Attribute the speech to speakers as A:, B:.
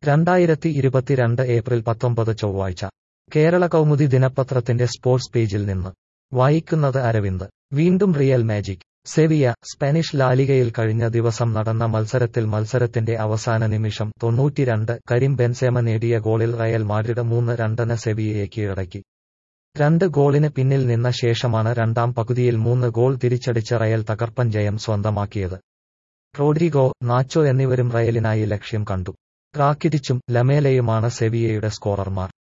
A: രണ്ടായിരത്തി ഇരുപത്തിരണ്ട് ഏപ്രിൽ പത്തൊമ്പത് ചൊവ്വാഴ്ച കേരള കൗമുദി ദിനപത്രത്തിന്റെ സ്പോർട്സ് പേജിൽ നിന്ന് വായിക്കുന്നത് അരവിന്ദ് വീണ്ടും റിയൽ മാജിക് സെവിയ സ്പാനിഷ് ലാലിഗയിൽ കഴിഞ്ഞ ദിവസം നടന്ന മത്സരത്തിൽ മത്സരത്തിന്റെ അവസാന നിമിഷം തൊണ്ണൂറ്റിരണ്ട് കരീം ബെൻസേമ നേടിയ ഗോളിൽ റയൽ മാഡ്രിഡ് മൂന്ന് രണ്ടിന് സെവിയയെ കീഴടക്കി രണ്ട് ഗോളിന് പിന്നിൽ നിന്ന ശേഷമാണ് രണ്ടാം പകുതിയിൽ മൂന്ന് ഗോൾ തിരിച്ചടിച്ച് റയൽ തകർപ്പൻ ജയം സ്വന്തമാക്കിയത് റോഡ്രിഗോ നാച്ചോ എന്നിവരും റയലിനായി ലക്ഷ്യം കണ്ടു റാക്കിറ്റിച്ചും ലമേലയുമാണ് സെവിയയുടെ സ്കോറർമാർ